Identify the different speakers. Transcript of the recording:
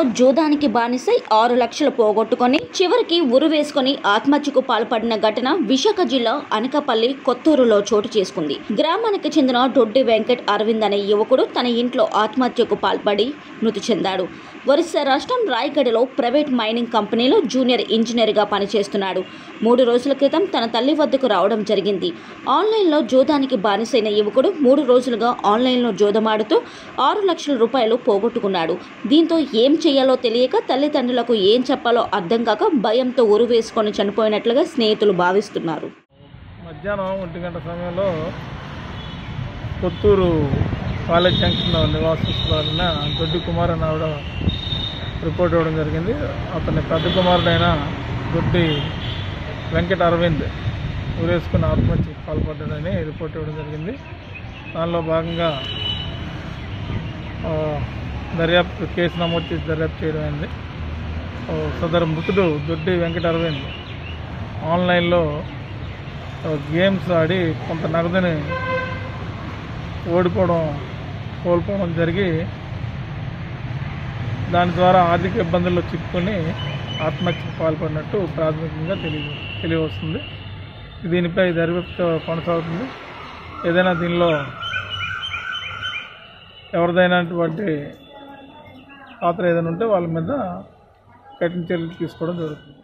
Speaker 1: జూదానికి బానిసై ఆరు లక్షలు పోగొట్టుకొని చివరికి ఉరు వేసుకొని ఆత్మహత్యకు పాల్పడిన ఘటన విశాఖ జిల్లా అనకాపల్లి కొత్తూరులో చోటు చేసుకుంది గ్రామానికి చెందిన దొడ్డి వెంకట్ అరవింద్ అనే యువకుడు తన ఇంట్లో ఆత్మహత్యకు పాల్పడి మృతి చెందాడు ఒరిస్సా రాష్ట్రం రాయగఢలో ప్రైవేట్ మైనింగ్ కంపెనీలో జూనియర్ ఇంజనీర్గా పనిచేస్తున్నాడు మూడు రోజుల క్రితం తన తల్లి వద్దకు రావడం జరిగింది ఆన్లైన్లో జూదానికి బానిసైన యువకుడు మూడు రోజులుగా ఆన్లైన్లో జూదమాడుతూ ఆరు లక్షల రూపాయలు పోగొట్టుకున్నాడు దీంతో ఏం చేయాలో తెలియక తల్లిదండ్రులకు ఏం చెప్పాలో అర్థం కాక భయంతో ఉరు వేసుకొని చనిపోయినట్లుగా స్నేహితులు భావిస్తున్నారు
Speaker 2: మధ్యాహ్నం ఒంటి గంట సమయంలో కొత్తూరు కాలేజ్ జంక్షన్లో నివాసిస్తున్న దొడ్డి కుమార్ అని ఆవిడ రిపోర్ట్ ఇవ్వడం జరిగింది అతని పెద్ద కుమారుడైన దొడ్డి వెంకట అరవింద్ ఊరేసుకుని ఆత్మహత్యకు పాల్పడ్డాడని రిపోర్ట్ ఇవ్వడం జరిగింది దానిలో భాగంగా ఆ, దర్యాప్తు కేసు నమోదు చేసి దర్యాప్తు చేయడం అయింది ఆ, సదరు మృతుడు దొడ్డి వెంకట అరవింద్ ఆన్లైన్లో ఆ, గేమ్స్ ఆడి కొంత నగదుని ఓడిపోవడం కోల్పోవడం జరిగి దాని ద్వారా ఆర్థిక ఇబ్బందుల్లో చిక్కుకొని ఆత్మహత్యకు పాల్పడినట్టు ప్రాథమికంగా తెలియ తెలియవస్తుంది దీనిపై దర్యాప్తు కొనసాగుతుంది ఏదైనా దీనిలో ఎవరిదైనటువంటి పాత్ర ఏదైనా ఉంటే వాళ్ళ మీద కఠిన చర్యలు తీసుకోవడం జరుగుతుంది